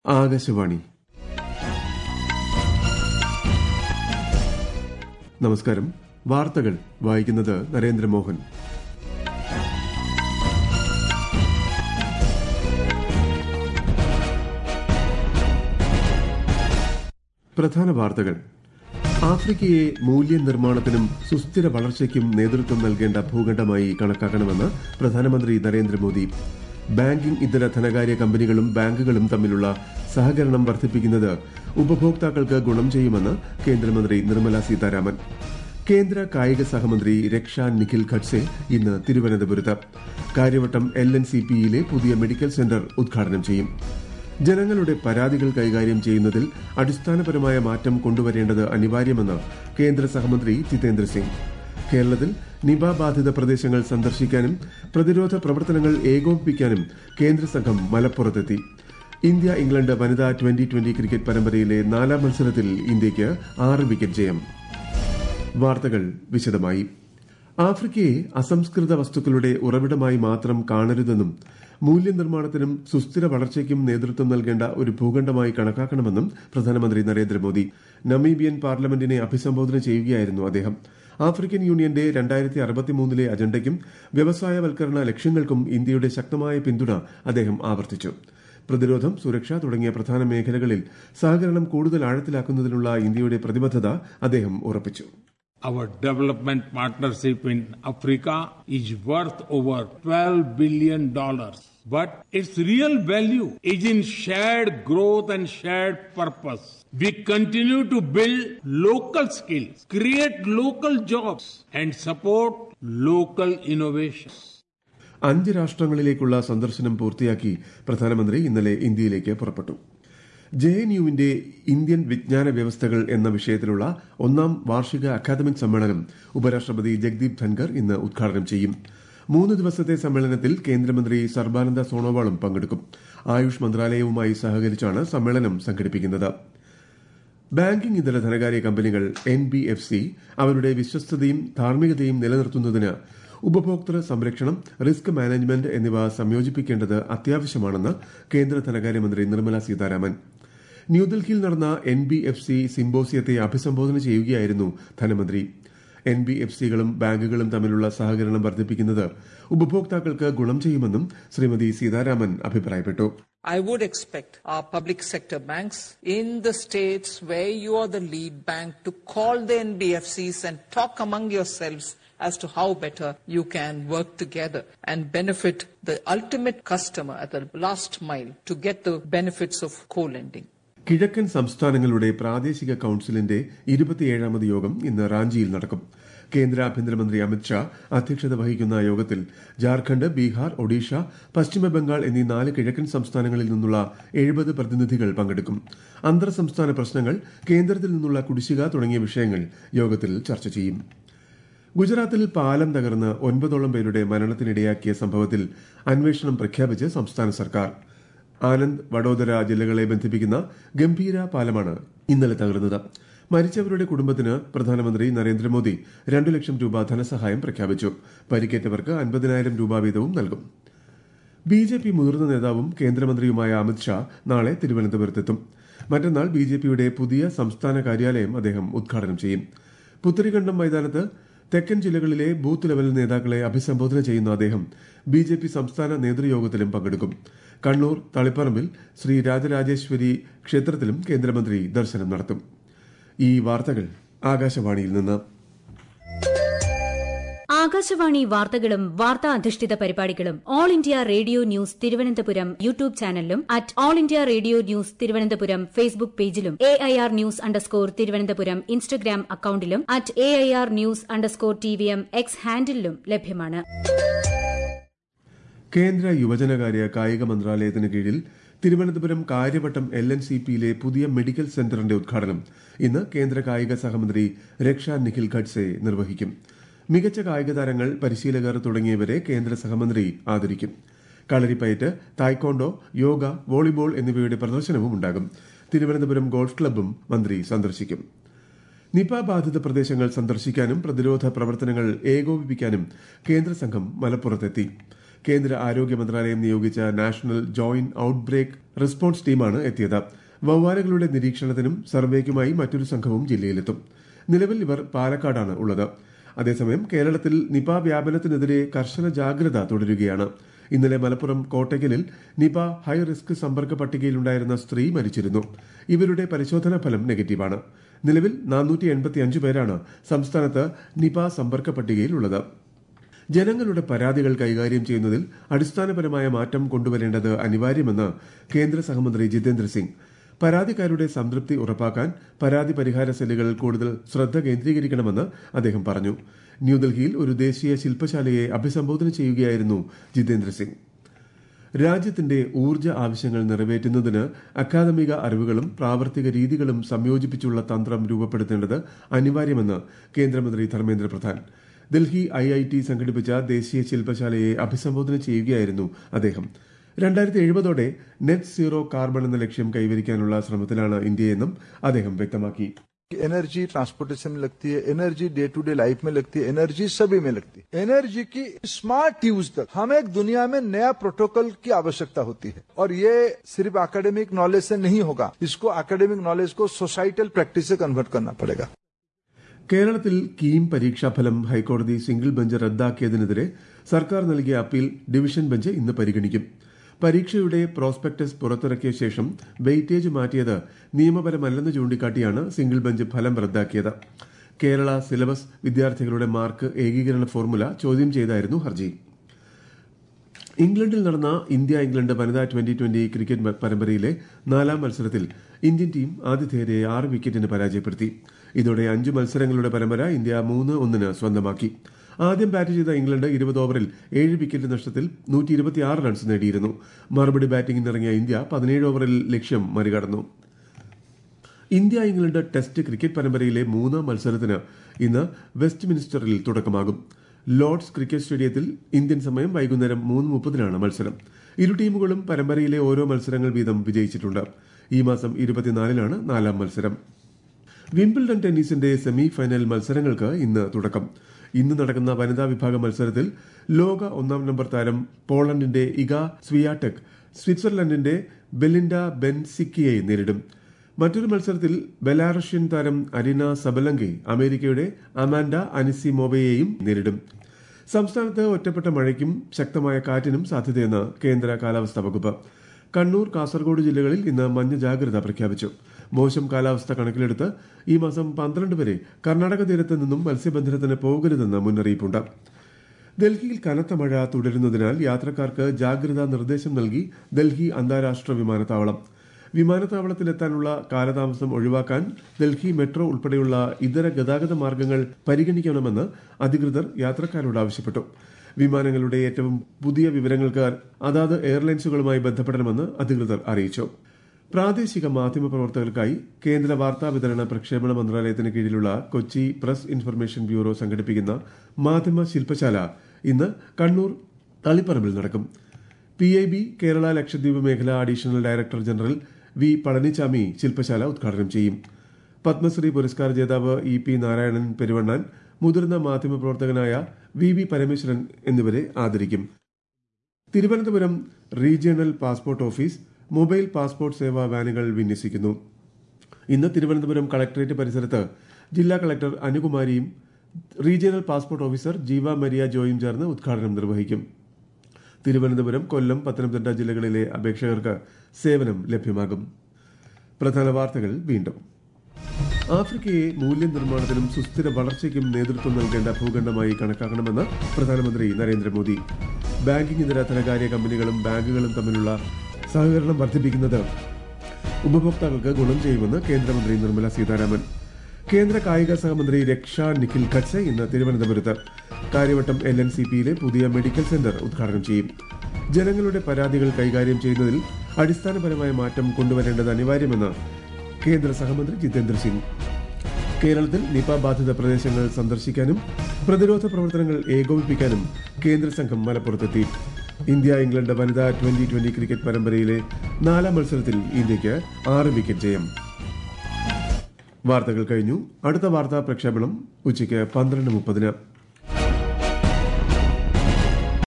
ആകാശവാണി നമസ്കാരം വാർത്തകൾ വായിക്കുന്നത് നരേന്ദ്രമോഹൻ പ്രധാന വാർത്തകൾ ആഫ്രിക്കയെ മൂല്യനിർമ്മാണത്തിനും സുസ്ഥിര വളർച്ചയ്ക്കും നേതൃത്വം നൽകേണ്ട ഭൂഖണ്ഡമായി കണക്കാക്കണമെന്ന് പ്രധാനമന്ത്രി നരേന്ദ്രമോദി ബാങ്കിംഗ് ഇതര ധനകാര്യ കമ്പനികളും ബാങ്കുകളും തമ്മിലുള്ള സഹകരണം വർദ്ധിപ്പിക്കുന്നത് ഉപഭോക്താക്കൾക്ക് ഗുണം ചെയ്യുമെന്ന് കേന്ദ്രമന്ത്രി നിർമ്മല സീതാരാമൻ കേന്ദ്ര കായിക സഹമന്ത്രി രക്ഷ നിഖിൽ ഖഡ്സെ ഇന്ന് തിരുവനന്തപുരത്ത് കാര്യവട്ടം എൽ എൻ സി പിയിലെ പുതിയ മെഡിക്കൽ സെന്റർ ഉദ്ഘാടനം ചെയ്യും ജനങ്ങളുടെ പരാതികൾ കൈകാര്യം ചെയ്യുന്നതിൽ അടിസ്ഥാനപരമായ മാറ്റം കൊണ്ടുവരേണ്ടത് അനിവാര്യമെന്ന് കേന്ദ്ര സഹമന്ത്രി ജിതേന്ദ്ര സിംഗ് കേരളത്തിൽ നിപ ബാധിത പ്രദേശങ്ങൾ സന്ദർശിക്കാനും പ്രതിരോധ പ്രവർത്തനങ്ങൾ ഏകോപിപ്പിക്കാനും കേന്ദ്ര സംഘം മലപ്പുറത്തെത്തി ഇന്ത്യ ഇംഗ്ലണ്ട് വനിതാ ട്വന്റി ട്വന്റി ക്രിക്കറ്റ് പരമ്പരയിലെ നാലാം മത്സരത്തിൽ ഇന്ത്യയ്ക്ക് ആറ് വിക്കറ്റ് ജയം വാർത്തകൾ വിശദമായി ആഫ്രിക്കയെ അസംസ്കൃത വസ്തുക്കളുടെ ഉറവിടമായി മാത്രം കാണരുതെന്നും മൂല്യനിർമ്മാണത്തിനും സുസ്ഥിര വളർച്ചയ്ക്കും നേതൃത്വം നൽകേണ്ട ഒരു ഭൂഖണ്ഡമായി കണക്കാക്കണമെന്നും പ്രധാനമന്ത്രി നരേന്ദ്രമോദി നമീബിയൻ പാർലമെന്റിനെ അഭിസംബോധന ചെയ്യുകയായിരുന്നു അദ്ദേഹം ആഫ്രിക്കൻ യൂണിയന്റെ രണ്ടായിരത്തി അറുപത്തിമൂന്നിലെ അജണ്ടയ്ക്കും വ്യവസായവൽക്കരണ ലക്ഷ്യങ്ങൾക്കും ഇന്ത്യയുടെ ശക്തമായ പിന്തുണ അദ്ദേഹം ആവർത്തിച്ചു പ്രതിരോധം സുരക്ഷ തുടങ്ങിയ പ്രധാന മേഖലകളിൽ സഹകരണം കൂടുതൽ ആഴത്തിലാക്കുന്നതിനുള്ള ഇന്ത്യയുടെ പ്രതിബദ്ധത അദ്ദേഹം ഉറപ്പിച്ചു Our development partnership in Africa is worth over 12 billion dollars. But its real value is in shared growth and shared purpose. We continue to build local skills, create local jobs, and support local innovations. അഞ്ച് രാഷ്ട്രങ്ങളിലേക്കുള്ള സന്ദർശനം പൂർത്തിയാക്കി പ്രധാനമന്ത്രി ഇന്നലെ ഇന്ത്യയിലേക്ക് പുറപ്പെട്ടു J N യുവിന്റെ Indian വിജ്ഞാന വ്യവസ്ഥകൾ എന്ന വിഷയത്തിലുള്ള ഒന്നാം വാർഷിക അക്കാദമിക് സമ്മേളനം ഉപരാഷ്ട്രപതി ജഗ്ദീപ് ധൻകർ ഇന്ന് ഉദ്ഘാടനം ചെയ്യും മൂന്ന് ദിവസത്തെ സമ്മേളനത്തിൽ കേന്ദ്രമന്ത്രി സർബാനന്ദ സോണോവാളും പങ്കെടുക്കും ആയുഷ് മന്ത്രാലയവുമായി സഹകരിച്ചാണ് സമ്മേളനം സംഘടിപ്പിക്കുന്നത് ബാങ്കിംഗ് ഇതര ധനകാര്യ കമ്പനികൾ എൻ ബി എഫ് സി അവരുടെ വിശ്വസ്തതയും ധാർമ്മികതയും നിലനിർത്തുന്നതിന് ഉപഭോക്തൃ സംരക്ഷണം റിസ്ക് മാനേജ്മെന്റ് എന്നിവ സംയോജിപ്പിക്കേണ്ടത് അത്യാവശ്യമാണെന്ന് കേന്ദ്ര ധനകാര്യമന്ത്രി നിർമ്മല സീതാരാമൻ ന്യൂഡൽഹിയിൽ നടന്ന എൻ ബി എഫ് സി സിംബോസിയത്തെ അഭിസംബോധന ചെയ്യുകയായിരുന്നു ധനമന്ത്രി എൻ ബി എഫ് സികളും ബാങ്കുകളും തമ്മിലുള്ള സഹകരണം വർദ്ധിപ്പിക്കുന്നത് ഉപഭോക്താക്കൾക്ക് ഗുണം ചെയ്യുമെന്നും ശ്രീമതി സീതാരാമൻ അഭിപ്രായപ്പെട്ടു I would expect our public sector banks in the states where you are the lead bank to call the NBFCs and talk among yourselves as to how better you can work together and benefit the ultimate customer at the last mile to get the benefits of co-lending. കിഴക്കൻ സംസ്ഥാനങ്ങളുടെ പ്രാദേശിക കൌൺസിലിന്റെ ഇരുപത്തിയേഴാമത് യോഗം ഇന്ന് റാഞ്ചിയിൽ നടക്കും കേന്ദ്ര ആഭ്യന്തരമന്ത്രി അമിത്ഷാ അധ്യക്ഷത വഹിക്കുന്ന യോഗത്തിൽ ജാർഖണ്ഡ് ബീഹാർ ഒഡീഷ പശ്ചിമബംഗാൾ എന്നീ നാല് കിഴക്കൻ സംസ്ഥാനങ്ങളിൽ നിന്നുള്ള എഴുപത് പ്രതിനിധികൾ പങ്കെടുക്കും അന്തർ സംസ്ഥാന പ്രശ്നങ്ങൾ കേന്ദ്രത്തിൽ നിന്നുള്ള കുടിശ്ശിക തുടങ്ങിയ വിഷയങ്ങൾ യോഗത്തിൽ ചർച്ച ചെയ്യും ഗുജറാത്തിൽ പാലം തകർന്ന് ഒൻപതോളം പേരുടെ മരണത്തിനിടയാക്കിയ സംഭവത്തിൽ അന്വേഷണം പ്രഖ്യാപിച്ച് സംസ്ഥാന സർക്കാർ ആനന്ദ് വഡോദര ജില്ലകളെ ബന്ധിപ്പിക്കുന്ന ഗംഭീര പാലമാണ് ഇന്നലെ തകർന്നത് മരിച്ചവരുടെ കുടുംബത്തിന് പ്രധാനമന്ത്രി നരേന്ദ്രമോദി രണ്ടു ലക്ഷം രൂപ ധനസഹായം പ്രഖ്യാപിച്ചു പരിക്കേറ്റവർക്ക് അൻപതിനായിരം രൂപ വീതവും നൽകും ബി ജെ പി മുതിർന്ന നേതാവും കേന്ദ്രമന്ത്രിയുമായ അമിത്ഷാ നാളെ തിരുവനന്തപുരത്തെത്തും മറ്റന്നാൾ ബി ജെ പിയുടെ പുതിയ സംസ്ഥാന കാര്യാലയം അദ്ദേഹം ഉദ്ഘാടനം ചെയ്യും പുത്തരികണ്ഠം മൈതാനത്ത് തെക്കൻ ജില്ലകളിലെ ബൂത്ത് ലെവൽ നേതാക്കളെ അഭിസംബോധന ചെയ്യുന്ന അദ്ദേഹം ബി ജെ പി സംസ്ഥാന നേതൃയോഗത്തിലും പങ്കെടുക്കും കണ്ണൂർ തളിപ്പറമ്പിൽ ശ്രീ രാജരാജേശ്വരി ക്ഷേത്രത്തിലും കേന്ദ്രമന്ത്രി ദർശനം നടത്തും ഈ വാർത്തകൾ ആകാശവാണിയിൽ നിന്ന് ആകാശവാണി വാർത്തകളും വാർത്താ അധിഷ്ഠിത പരിപാടികളും All India Radio news Thiruvananthapuram YouTube ചാനലിലും at All India Radio news Thiruvananthapuram Facebook പേജിലും A I R news underscore Thiruvananthapuram Instagram അക്കൌണ്ടിലും at A I R news underscore T V M X ഹാൻഡിലും ലഭ്യമാണ് കേന്ദ്ര യുവജനകാര്യ കായിക മന്ത്രാലയത്തിന് കീഴിൽ Thiruvananthapuram Kariavattom L N C പിയിലെ പുതിയ മെഡിക്കൽ സെന്ററിന്റെ ഉദ്ഘാടനം ഇന്ന് കേന്ദ്ര കായിക സഹമന്ത്രി രക്ഷ നിഖിൽ ഖഡ്സെ നിർവഹിക്കും മികച്ച കായിക താരങ്ങൾ പരിശീലകർ തുടങ്ങിയവരെ കേന്ദ്ര സഹമന്ത്രി ആദരിക്കും കളരിപ്പയറ്റ് തായ്ക്കോണ്ടോ യോഗ വോളിബോൾ എന്നിവയുടെ പ്രദർശനവും ഉണ്ടാകും തിരുവനന്തപുരം ഗോൾഫ് ക്ലബ്ബും മന്ത്രി സന്ദർശിക്കും നിപ ബാധിത പ്രദേശങ്ങൾ സന്ദർശിക്കാനും പ്രതിരോധ പ്രവർത്തനങ്ങൾ ഏകോപിപ്പിക്കാനും കേന്ദ്ര സംഘം മലപ്പുറത്തെത്തി കേന്ദ്ര ആരോഗ്യ മന്ത്രാലയം നിയോഗിച്ച നാഷണൽ ജോയിന്റ് ഔട്ട്ബ്രേക്ക് റെസ്പോൺസ് ടീമാണ് എത്തിയത് വവ്വാലുകളുടെ നിരീക്ഷണത്തിനും സർവേക്കുമായി മറ്റൊരു സംഘവും ജില്ലയിലെത്തും നിലവിൽ ഇവർ പാലക്കാടാണ് ഉള്ളത് അതേസമയം കേരളത്തിൽ നിപ വ്യാപനത്തിനെതിരെ കർശന ജാഗ്രത തുടരുകയാണ് ഇന്നലെ മലപ്പുറം കോട്ടയ്ക്കലിൽ നിപ ഹൈ റിസ്ക് സമ്പർക്ക പട്ടികയിലുണ്ടായിരുന്ന സ്ത്രീ മരിച്ചിരുന്നു ഇവരുടെ പരിശോധനാ ഫലം നെഗറ്റീവാണ് നിലവിൽ നാനൂറ്റി എൺപത്തിയഞ്ച് പേരാണ് സംസ്ഥാനത്ത് നിപ സമ്പർക്ക പട്ടികയിലുള്ളത് ജനങ്ങളുടെ പരാതികൾ കൈകാര്യം ചെയ്യുന്നതിൽ അടിസ്ഥാനപരമായ മാറ്റം കൊണ്ടുവരേണ്ടത് അനിവാര്യമെന്ന് കേന്ദ്ര സഹമന്ത്രി ജിതേന്ദ്ര സിംഗ് പരാതിക്കാരുടെ സംതൃപ്തി ഉറപ്പാക്കാൻ പരാതി പരിഹാര സെല്ലുകൾ കൂടുതൽ ശ്രദ്ധ കേന്ദ്രീകരിക്കണമെന്ന് അദ്ദേഹം പറഞ്ഞു ന്യൂഡൽഹിയിൽ ഒരു ദേശീയ ശില്പശാലയെ അഭിസംബോധന ചെയ്യുകയായിരുന്നു ജിതേന്ദ്ര സിംഗ് രാജ്യത്തിന്റെ ഊർജ്ജ ആവശ്യങ്ങൾ നിറവേറ്റുന്നതിന് അക്കാദമിക അറിവുകളും പ്രാവർത്തിക രീതികളും സംയോജിപ്പിച്ചുള്ള തന്ത്രം രൂപപ്പെടുത്തേണ്ടത് അനിവാര്യമെന്ന് കേന്ദ്രമന്ത്രി Dharmendra Pradhan Delhi I I T സംഘടിപ്പിച്ച ദേശീയ ശില്പശാലയെ അഭിസംബോധന ചെയ്യുകയായിരുന്നു അദ്ദേഹം രണ്ടായിരത്തി എഴുപതോടെ നെറ്റ് സീറോ കാർബൺ എന്ന ലക്ഷ്യം കൈവരിക്കാനുള്ള ശ്രമത്തിലാണ് ഇന്ത്യയെന്നും അദ്ദേഹം വ്യക്തമാക്കി एनर्जी ट्रांसपोर्टेशन में लगती है energy day to day life में लगती है एनर्जी सभी में लगती है एनर्जी की स्मार्ट यूज तक हमें एक दुनिया में नया प्रोटोकॉल की आवश्यकता होती है और ये सिर्फ एकेडमिक नॉलेज से नहीं होगा इसको एकेडमिक नॉलेज को सोसाइटल प्रैक्टिस से कन्वर्ट करना पड़ेगा കേരളത്തിൽ കീം പരീക്ഷാഫലം ഹൈക്കോടതി സിംഗിൾ ബെഞ്ച് റദ്ദാക്കിയതിനെതിരെ സർക്കാർ നൽകിയ അപ്പീൽ ഡിവിഷൻ ബെഞ്ച് ഇന്ന് പരിഗണിക്കും പരീക്ഷയുടെ പ്രോസ്പെക്ടസ് പുറത്തിറക്കിയ ശേഷം വെയിറ്റേജ് മാറ്റിയത് നിയമപരമല്ലെന്ന് ചൂണ്ടിക്കാട്ടിയാണ് സിംഗിൾ ബെഞ്ച് ഫലം റദ്ദാക്കിയത് കേരള സിലബസ് വിദ്യാർത്ഥികളുടെ മാർക്ക് ഏകീകരണ ഫോർമുല ചോദ്യം ചെയ്തായിരുന്നു ഹർജി ഇംഗ്ലണ്ടിൽ നടന്ന ഇന്ത്യ ഇംഗ്ലണ്ട് വനിതാ ട്വന്റി ട്വന്റി ക്രിക്കറ്റ് പരമ്പരയിലെ നാലാം മത്സരത്തിൽ ഇന്ത്യൻ ടീം ആതിഥേയരെ ആറ് വിക്കറ്റിന് പരാജയപ്പെടുത്തി ഇതോടെ അഞ്ച് മത്സരങ്ങളുടെ പരമ്പര ഇന്ത്യ മൂന്ന് ഒന്നിന് സ്വന്തമാക്കി ആദ്യം ബാറ്റ് ചെയ്ത ഇംഗ്ലണ്ട് ഇരുപത് ഓവറിൽ ഏഴ് വിക്കറ്റ് നഷ്ടത്തിൽ നൂറ്റി ഇരുപത്തിയാറ് റൺസ് നേടിയിരുന്നു മറുപടി ബാറ്റിംഗിനിറങ്ങിയ ഇന്ത്യ പതിനേഴ് ഓവറിൽ ലക്ഷ്യം മറികടന്നു ഇന്ത്യ ഇംഗ്ലണ്ട് ടെസ്റ്റ് ക്രിക്കറ്റ് പരമ്പരയിലെ മൂന്നാം മത്സരത്തിന് ഇന്ന് വെസ്റ്റ് മിനിസ്റ്ററിൽ തുടക്കമാകും ലോർഡ്സ് ക്രിക്കറ്റ് സ്റ്റേഡിയത്തിൽ ഇന്ത്യൻ സമയം വൈകുന്നേരം മൂന്ന് മുപ്പതിനാണ് മത്സരം ഇരു ടീമുകളും പരമ്പരയിലെ ഓരോ മത്സരങ്ങൾ വീതം വിജയിച്ചിട്ടുണ്ട് ഈ മാസം ഇരുപത്തിനാലിനാണ് നാലാം മത്സരം വിംബിൾഡൺ ടെന്നീസിന്റെ സെമി ഫൈനൽ മത്സരങ്ങൾക്ക് ഇന്ന് തുടക്കം ഇന്ന് നടക്കുന്ന വനിതാ വിഭാഗം മത്സരത്തിൽ ലോക ഒന്നാം നമ്പർ താരം പോളണ്ടിന്റെ ഇഗ സ്വിയാടെക് സ്വിറ്റ്സർലൻഡിന്റെ ബെലിൻഡ ബെൻസിക്കിയെ നേരിടും മറ്റൊരു മത്സരത്തിൽ ബെലാറഷ്യൻ താരം അരിന സബലങ്കെ അമേരിക്കയുടെ അമാൻഡ അനിസിമോവയെയും നേരിടും സംസ്ഥാനത്ത് ഒറ്റപ്പെട്ട മഴയ്ക്കും ശക്തമായ കാറ്റിനും സാധ്യതയെന്ന് കേന്ദ്ര കാലാവസ്ഥാ വകുപ്പ് കണ്ണൂർ കാസർഗോഡ് ജില്ലകളിൽ ഇന്ന് മഞ്ഞ ജാഗ്രത പ്രഖ്യാപിച്ചു മോശം കാലാവസ്ഥ കണക്കിലെടുത്ത് ഈ മാസം പന്ത്രണ്ട് വരെ കർണാടക തീരത്ത് നിന്നും മത്സ്യബന്ധനത്തിന് പോകരുതെന്ന് മുന്നറിയിപ്പുണ്ട് ഡൽഹിയിൽ കനത്ത മഴ തുടരുന്നതിനാൽ യാത്രക്കാർക്ക് ജാഗ്രതാ നിർദ്ദേശം നൽകി ഡൽഹി അന്താരാഷ്ട്ര വിമാനത്താവളം വിമാനത്താവളത്തിലെത്താനുള്ള കാലതാമസം ഒഴിവാക്കാൻ ഡൽഹി മെട്രോ ഉൾപ്പെടെയുള്ള ഇതര ഗതാഗത മാർഗങ്ങൾ പരിഗണിക്കണമെന്ന് അധികൃതർ യാത്രക്കാരോട് ആവശ്യപ്പെട്ടു വിമാനങ്ങളുടെ ഏറ്റവും പുതിയ വിവരങ്ങൾക്ക് അതാത് എയർലൈൻസുകളുമായി ബന്ധപ്പെടണമെന്ന് അധികൃതർ അറിയിച്ചു പ്രാദേശിക മാധ്യമ പ്രവർത്തകർക്കായി കേന്ദ്ര വാർത്താ വിതരണ പ്രക്ഷേപണ മന്ത്രാലയത്തിന് കീഴിലുള്ള കൊച്ചി പ്രസ് ഇൻഫർമേഷൻ ബ്യൂറോ സംഘടിപ്പിക്കുന്ന മാധ്യമ ശില്പശാല ഇന്ന് കണ്ണൂർ തളിപ്പറമ്പിൽ നടക്കും P I B Kerala Lakshadweep മേഖല additional director general V Palanichami ശില്പശാല ഉദ്ഘാടനം ചെയ്യും പത്മശ്രീ പുരസ്കാര ജേതാവ് ഇ പി നാരായണൻ പെരുവണ്ണാൻ മുതിർന്ന മാധ്യമപ്രവർത്തകനായ വി വി പരമേശ്വരൻ എന്നിവരെ ആദരിക്കും Thiruvananthapuram regional passport office mobile passport Seva വാനുകൾ വിന്യസിക്കുന്നു ഇന്ന് തിരുവനന്തപുരം കളക്ടറേറ്റ് പരിസരത്ത് ജില്ലാ കളക്ടർ അനുകുമാരിയും regional passport officer Jeeva Maria ജോയും ചേർന്ന് ഉദ്ഘാടനം നിർവഹിക്കും തിരുവനന്തപുരം കൊല്ലം പത്തനംതിട്ട ജില്ലകളിലെ അപേക്ഷകർക്ക് സേവനം ലഭ്യമാകും പ്രധാന വാർത്തകൾ വീണ്ടും ആഫ്രിക്കയെ മൂല്യനിർമ്മാണത്തിനും സുസ്ഥിര വളർച്ചയ്ക്കും നേതൃത്വം നൽകേണ്ട ഭൂഖണ്ഡമായി കണക്കാക്കണമെന്ന് പ്രധാനമന്ത്രി നരേന്ദ്രമോദി ബാങ്കിംഗ് ഇതര ധനകാര്യ കമ്പനികളും ബാങ്കുകളും തമ്മിലുള്ള സഹകരണം വർദ്ധിപ്പിക്കുന്നത് ഉപഭോക്താക്കൾക്ക് ഗുണം ചെയ്യുമെന്ന് കേന്ദ്രമന്ത്രി നിർമ്മല സീതാരാമൻ കേന്ദ്ര കായിക സഹമന്ത്രി രക്ഷ നിഖിൽ ഖഡ്സെ ഇന്ന് തിരുവനന്തപുരത്ത് കാര്യവട്ടം എൽ എൻ സി പിയിലെ പുതിയ മെഡിക്കൽ സെന്റർ ഉദ്ഘാടനം ചെയ്യും ജനങ്ങളുടെ പരാതികൾ കൈകാര്യം ചെയ്യുന്നതിൽ അടിസ്ഥാനപരമായ മാറ്റം കൊണ്ടുവരേണ്ടത് അനിവാര്യമെന്ന് കേന്ദ്ര സഹമന്ത്രി ജിതേന്ദ്ര സിംഗ് കേരളത്തിൽ നിപ ബാധിത പ്രദേശങ്ങൾ സന്ദർശിക്കാനും പ്രതിരോധ പ്രവർത്തനങ്ങൾ ഏകോപിപ്പിക്കാനും കേന്ദ്ര സംഘം മലപ്പുറത്തെത്തി ഇന്ത്യ ഇംഗ്ലണ്ട് വനിതാ ട്വന്റി ട്വന്റി ക്രിക്കറ്റ് പരമ്പരയിലെ നാലാം മത്സരത്തിൽ ഇന്ത്യയ്ക്ക് ആറ് വിക്കറ്റ് ജയം വാർത്തകൾ കഴിഞ്ഞു അടുത്ത വാർത്താ പ്രക്ഷേപണം ഉച്ചയ്ക്ക് പന്ത്രണ്ട് മുപ്പതിന്